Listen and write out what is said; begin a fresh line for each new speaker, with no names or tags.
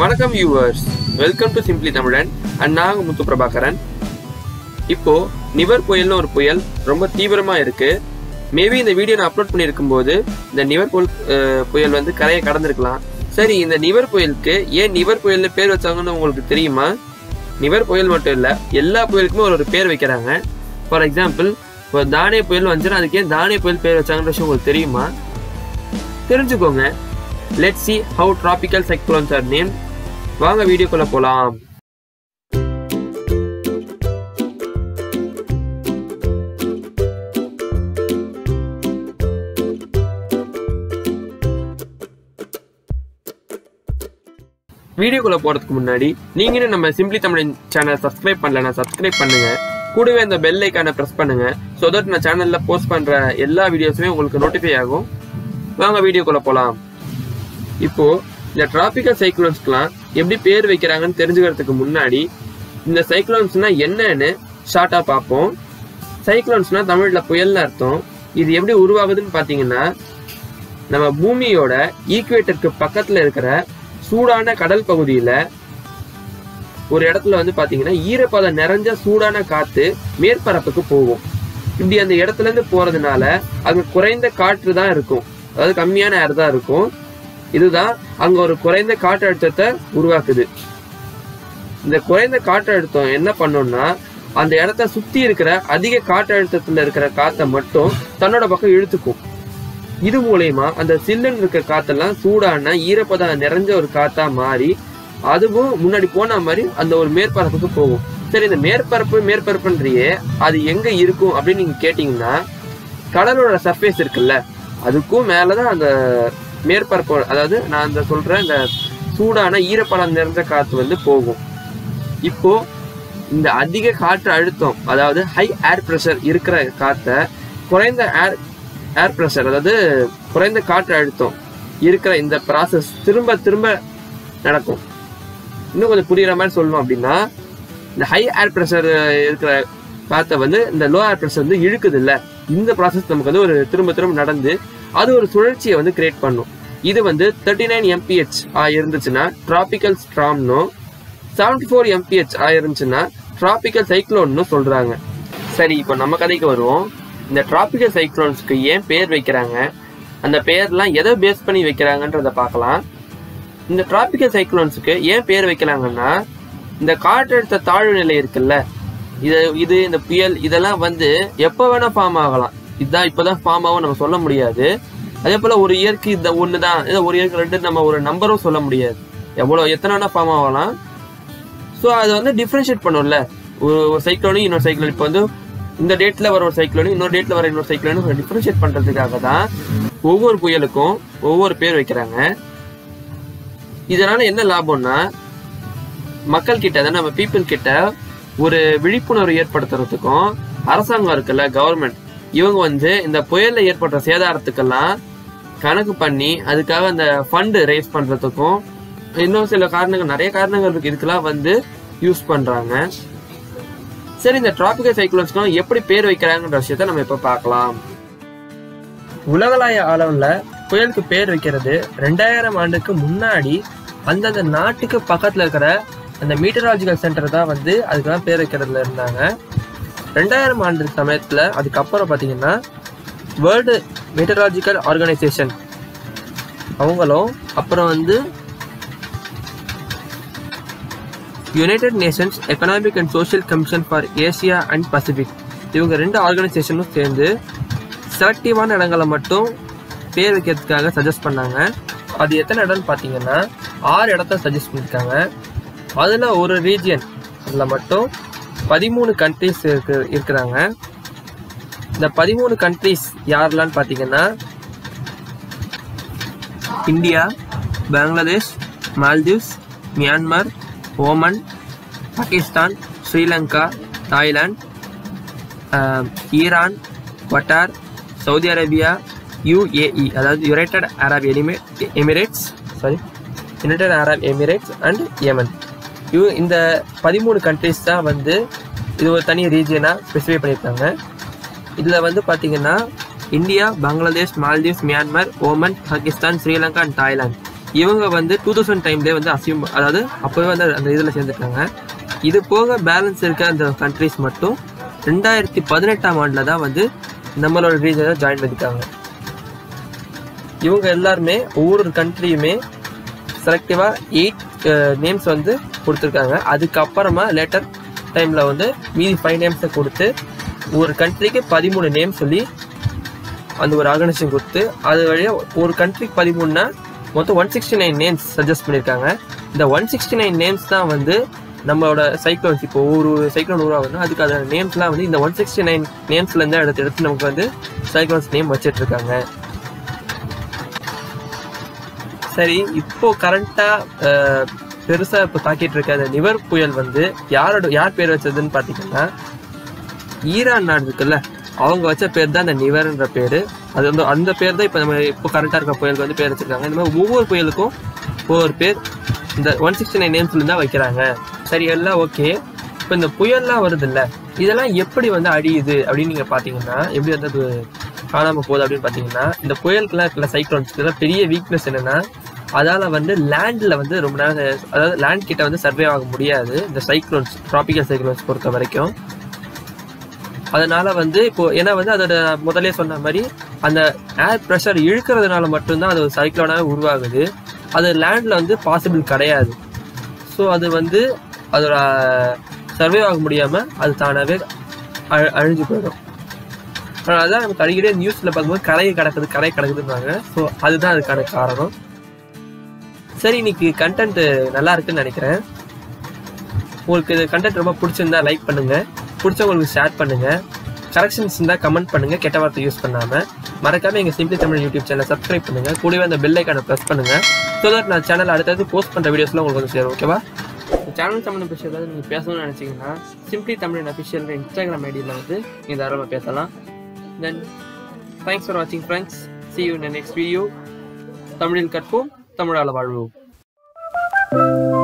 வணக்கம் viewers welcome to simply Tamilan and நாங்க முத்து பிரபாகரன் இப்போ நிவர் புயல்னு ஒரு புயல் ரொம்ப தீவிரமா இருக்கு மேபி இந்த வீடியோ நான் அப்லோட் பண்ணியிருக்கும் போது இந்த நிவர் புயல் அஹ், புயல் வந்து கரையை கடந்திருக்கலாம் சரி இந்த நிவர் புயலுக்கு ஏன் நிவர் புயல்னு பேர் வச்சாங்கன்னு உங்களுக்கு தெரியுமா நிவர் புயல் மட்டும் இல்ல எல்லா புயலுக்குமே ஒரு ஒரு பேர் வைக்கிறாங்க ஃபார் எக்ஸாம்பிள் இப்போ தானே புயல் வந்துச்சுன்னா அதுக்கு ஏன் தானே புயல் பேர் வச்சாங்கன்ற விஷயம் உங்களுக்கு தெரியுமா தெரிஞ்சுக்கோங்க let see how tropical cyclones are name வாங்க வீடியோக்குள்ள போலாம் வீடியோக்குள்ள போறதுக்கு முன்னாடி நீங்களும் நம்ம சிம்பிளி தமிழ் சேனல் சப்ஸ்கிரைப் பண்ணலனா சப்ஸ்கிரைப் பண்ணுங்க கூடவே அந்த பெல் ஐக்கானை பிரஸ் பண்ணுங்க ஸோ தட் நான் சேனல்ல போஸ்ட் பண்ற எல்லா வீடியோஸுமே உங்களுக்கு நோட்டிஃபை ஆகும் வாங்க வீடியோக்குள்ள போலாம் இப்போ இந்த டிராபிக்கல் சைக்ளோன்ஸ்க்குலாம் எப்படி பேர் வைக்கிறாங்கன்னு தெரிஞ்சுக்கிறதுக்கு முன்னாடி இந்த சைக்ளோன்ஸ்னா என்னன்னு ஷார்ட்டா பார்ப்போம் சைக்ளோன்ஸ்னா தமிழ்ல புயல்னு அர்த்தம் இது எப்படி உருவாகுதுன்னு பாத்தீங்கன்னா நம்ம பூமியோட ஈக்குவேட்டருக்கு பக்கத்துல இருக்கிற சூடான கடல் பகுதியில ஒரு இடத்துல வந்து பாத்தீங்கன்னா ஈரப்பதம் நிறைஞ்ச சூடான காத்து மேற்பரப்புக்கு போகும் இப்படி அந்த இடத்துல இருந்து போறதுனால அங்க குறைந்த காற்று தான் இருக்கும் அதாவது கம்மியான ஏர் தான் இருக்கும் இதுதான் அங்க ஒரு குறைந்த காற்றழுத்தத்தை உருவாக்குது இந்த குறைந்த காற்றழுத்தம் என்ன பண்ணும்னா அந்த இடத்த சுத்தி இருக்கிற அதிக காற்றழுத்தத்துல இருக்கிற காத்தை மட்டும் தன்னோட பக்கம் இழுத்துக்கும் இது மூலயமா அந்த சில்லுன்னு இருக்க காத்தெல்லாம் சூடான ஈரப்பதம் நிறைஞ்ச ஒரு காத்தா மாறி அதுவும் முன்னாடி போன மாதிரி அந்த ஒரு மேற்பரப்புக்கு போகும் சரி இந்த மேற்பரப்பு மேற்பரப்புன்றியே அது எங்க இருக்கும் அப்படின்னு நீங்க கேட்டீங்கன்னா கடலோட சர்ஃபேஸ் இருக்குல்ல அதுக்கும் மேலதான் அந்த மேற்பரப்பு அதாவது நான் அந்த சொல்ற இந்த சூடான ஈரப்பதம் நிறைஞ்ச காத்து வந்து போகும் இப்போ இந்த அதிக காற்று அழுத்தம் அதாவது ஹை ஏர் ப்ரெஷர் இருக்கிற காத்தை குறைந்த ஏர் ஏர் ப்ரெஷர் அதாவது குறைந்த காற்று அழுத்தம் இருக்கிற இந்த ப்ராசஸ் திரும்ப திரும்ப நடக்கும் இன்னும் கொஞ்சம் புரியுற மாதிரி சொல்லணும் அப்படின்னா இந்த ஹை ஏர் ப்ரெஷர் இருக்கிற காத்தை வந்து இந்த லோ ஏர் ப்ரெஷர் வந்து இழுக்குது இல்ல இந்த ப்ராசஸ் நமக்கு வந்து ஒரு திரும்ப திரும்ப நடந்து அது ஒரு சுழற்சியை வந்து கிரியேட் பண்ணும் இது வந்து தேர்ட்டி நைன் எம்பிஹெச் இருந்துச்சுன்னா டிராபிக்கல் ஸ்ட்ராம்னும் செவன்டி ஃபோர் எம்பிஹெச் இருந்துச்சுன்னா டிராபிக்கல் சைக்ளோன்னு சொல்றாங்க சரி இப்போ நம்ம கதைக்கு வருவோம் இந்த டிராபிக்கல் சைக்ளோன்ஸ்க்கு ஏன் பேர் வைக்கிறாங்க அந்த பேர்லாம் எதை பேஸ் பண்ணி வைக்கிறாங்கன்றத பார்க்கலாம் இந்த டிராபிக்கல் சைக்ளோன்ஸுக்கு ஏன் பேர் வைக்கலாங்கன்னா இந்த காற்றழுத்த தாழ்வு நிலை இருக்குல்ல இது இது இந்த புயல் இதெல்லாம் வந்து எப்போ வேணா ஃபார்ம் ஆகலாம் இதுதான் இப்போதான் ஃபார்ம் ஆகும் நம்ம சொல்ல முடியாது அதே போல ஒரு இயற்கை இந்த ஒன்று தான் இல்லை ஒரு இயற்கை ரெண்டு நம்ம ஒரு நம்பரும் சொல்ல முடியாது எவ்வளோ எத்தனை வேணா ஃபார்ம் ஆகலாம் ஸோ அது வந்து டிஃப்ரென்ஷியேட் பண்ணும்ல ஒரு ஒரு சைக்ளோனு இன்னொரு சைக்ளோன் இப்போ வந்து இந்த டேட்ல வர ஒரு சைக்ளோனு இன்னொரு டேட்ல வர இன்னொரு சைக்ளோனு டிஃப்ரென்ஷியேட் பண்றதுக்காக தான் ஒவ்வொரு புயலுக்கும் ஒவ்வொரு பேர் வைக்கிறாங்க இதனால என்ன லாபம்னா மக்கள் கிட்ட அதாவது நம்ம பீப்புள் கிட்ட ஒரு விழிப்புணர்வு ஏற்படுத்துறதுக்கும் அரசாங்கம் இருக்குல்ல கவர்மெண்ட் இவங்க வந்து இந்த புயல்ல ஏற்படுற சேதாரத்துக்கெல்லாம் கணக்கு பண்ணி அதுக்காக அந்த ஃபண்டு ரைஸ் பண்றதுக்கும் இன்னும் சில காரணங்கள் நிறைய காரணங்கள் இருக்கு இதுக்கெல்லாம் வந்து யூஸ் பண்றாங்க சரி இந்த டிராபிக்கல் சைக்ளோன்ஸ்க்கு எப்படி பேர் வைக்கிறாங்கன்ற விஷயத்த நம்ம இப்ப பார்க்கலாம் உலகளாய அளவுல புயலுக்கு பேர் வைக்கிறது ரெண்டாயிரம் ஆண்டுக்கு முன்னாடி அந்தந்த நாட்டுக்கு பக்கத்துல இருக்கிற அந்த மீட்டராலஜிக்கல் சென்டர் தான் வந்து அதுக்கெல்லாம் பேர் வைக்கிறதுல இருந்தாங்க ரெண்டாயிரம் ஆண்டு சமயத்துல அதுக்கப்புறம் பாத்தீங்கன்னா வேர்ல்டு மீட்டராலஜிக்கல் ஆர்கனைசேஷன் அவங்களும் அப்புறம் வந்து United Nations Economic and Social Commission for Asia and Pacific இவங்க ரெண்டு ஆர்கனைசேஷனும் சேர்ந்து செலக்டிவான இடங்களை மட்டும் பேர் வைக்கிறதுக்காக சஜஸ்ட் பண்ணாங்க அது எத்தனை இடம்னு பார்த்தீங்கன்னா ஆறு இடத்த சஜஸ்ட் பண்ணியிருக்காங்க அதில் ஒரு ரீஜியன் அதில் மட்டும் பதிமூணு கண்ட்ரிஸ் இருக்கு இருக்கிறாங்க இந்த பதிமூணு கண்ட்ரிஸ் யாரெல்லாம் பார்த்தீங்கன்னா India Bangladesh Maldives Myanmar Oman Pakistan Sri Lanka Thailand ah, Iran Qatar Saudi Arabia UAE அதாவது யுனைடெட் அரப் எலிமே Emirates sorry United Arab Emirates and Yemen யூ இந்த பதிமூணு கண்ட்ரிஸ் தான் வந்து இது ஒரு தனி ரீஜியனாக ஸ்பெசிஃபை பண்ணியிருக்காங்க இதில் வந்து பார்த்தீங்கன்னா India Bangladesh Maldives Myanmar Oman Pakistan Sri Lanka and Thailand இவங்க வந்து டூ தௌசண்ட் டைம்லேயே வந்து அசியூம் அதாவது அப்போவே வந்து அந்த இதில் சேர்ந்துருக்காங்க இது போக பேலன்ஸ் இருக்க அந்த கண்ட்ரிஸ் மட்டும் ரெண்டாயிரத்தி பதினெட்டாம் ஆண்டில் தான் வந்து நம்மளோட ரீஜனை ஜாயின் பண்ணியிருக்காங்க இவங்க எல்லாருமே ஒவ்வொரு கண்ட்ரியுமே செலக்டிவாக எயிட் நேம்ஸ் வந்து கொடுத்துருக்காங்க அதுக்கப்புறமா லேட்டர் டைமில் வந்து மீதி ஃபைவ் நேம்ஸை கொடுத்து ஒரு கண்ட்ரிக்கு பதிமூணு நேம் சொல்லி அந்த ஒரு ஆர்கனைசேஷன் கொடுத்து அது வழியாக ஒரு கண்ட்ரிக்கு பதிமூணுனா மொத்தம் one sixty nine names suggest பண்ணியிருக்காங்க இந்த ஒன் சிக்ஸ்டி நைன் நேம்ஸ் தான் வந்து நம்மளோட சைக்ளோன்ஸ் இப்போ ஒரு சைக்ளோன் உருவாகுதுன்னா அதுக்கு அதோட நேம்ஸ்லாம் வந்து இந்த ஒன் சிக்ஸ்டி நைன் நேம்ஸ்லேருந்து எடுத்து எடுத்து நமக்கு வந்து சைக்ளோன்ஸ் நேம் வச்சிட்டு இருக்காங்க சரி இப்போ கரண்ட்டாக பெருசாக இப்போ தாக்கிட்டு இருக்க அந்த நிவர் புயல் வந்து யாரோட யார் பேர் வச்சதுன்னு பார்த்தீங்கன்னா ஈரான் நாடு இருக்குல்ல அவங்க வச்ச பேர் தான் அந்த நிவர்ன்ற பேர் அது வந்து அந்த பேர் தான் இப்போ நம்ம இப்போ கரண்ட்டாக இருக்க புயலுக்கு வந்து பேர் வச்சிருக்காங்க இந்த மாதிரி ஒவ்வொரு புயலுக்கும் ஒவ்வொரு பேர் இந்த ஒன் சிக்ஸ்டி நைன் நேம்ஸ்ல தான் வைக்கிறாங்க சரி எல்லாம் ஓகே இப்போ இந்த புயல்லாம் வருது இல்ல இதெல்லாம் எப்படி வந்து அழியுது அப்படின்னு நீங்க பாத்தீங்கன்னா எப்படி வந்து அது காணாம போகுது அப்படின்னு பாத்தீங்கன்னா இந்த புயலுக்குலாம் இருக்கிற சைக்ளோன்ஸ்க்கு பெரிய வீக்னஸ் என்னன்னா அதால வந்து லேண்ட்ல வந்து ரொம்ப நேரம் அதாவது லேண்ட் கிட்ட வந்து சர்வே ஆக முடியாது இந்த சைக்ளோன்ஸ் டிராபிக்கல் சைக்ளோன்ஸ் பொறுத்த வரைக்கும் அதனால வந்து இப்போ ஏன்னா வந்து அதோட முதலே சொன்ன மாதிரி அந்த ஏர் ப்ரெஷர் இழுக்கிறதுனால மட்டும்தான் அது ஒரு சைக்ளோனாக உருவாகுது அது லேண்டில் வந்து பாசிபிள் கிடையாது ஸோ அது வந்து அதோட சர்வே ஆக முடியாமல் அது தானாகவே அழ அழிஞ்சு போயிடும் அதனால தான் நமக்கு அடிக்கடி நியூஸில் பார்க்கும்போது கரையை கிடக்குது கரை கிடக்குதுன்னாங்க ஸோ அதுதான் அதுக்கான காரணம் சரி இன்னைக்கு கண்டென்ட் நல்லா இருக்குன்னு நினைக்கிறேன் உங்களுக்கு இது கண்டென்ட் ரொம்ப பிடிச்சிருந்தா லைக் பண்ணுங்க பிடிச்சவங்களுக்கு ஷேர் பண்ணுங்க கரெக்ஷன்ஸ் இருந்தால் கமெண்ட் பண்ணுங்க கெட்ட வார்த்தை யூஸ் பண்ணாம மறக்காம எங்க simply Tamil YouTube channel subscribe பண்ணுங்க கூடவே அந்த பெல் ஐக்கானை ப்ரெஸ் பண்ணுங்க ஸோ தட் நான் சேனல் அடுத்தது போஸ்ட் பண்ற வீடியோஸ்லாம் உங்களுக்கு வந்து சேரும் ஓகேவா சேனல் சம்மந்த விஷயம் ஏதாவது நீங்கள் பேசணும்னு நினச்சிங்கன்னா சிம்பிளி தமிழ் அஃபிஷியல் இன்ஸ்டாகிராம் ஐடியில் வந்து நீங்கள் தாராளமாக பேசலாம் தென் தேங்க்ஸ் ஃபார் வாட்சிங் friends see you next video தமிழில் கற்போம் தமிழால் வாழ்வோம்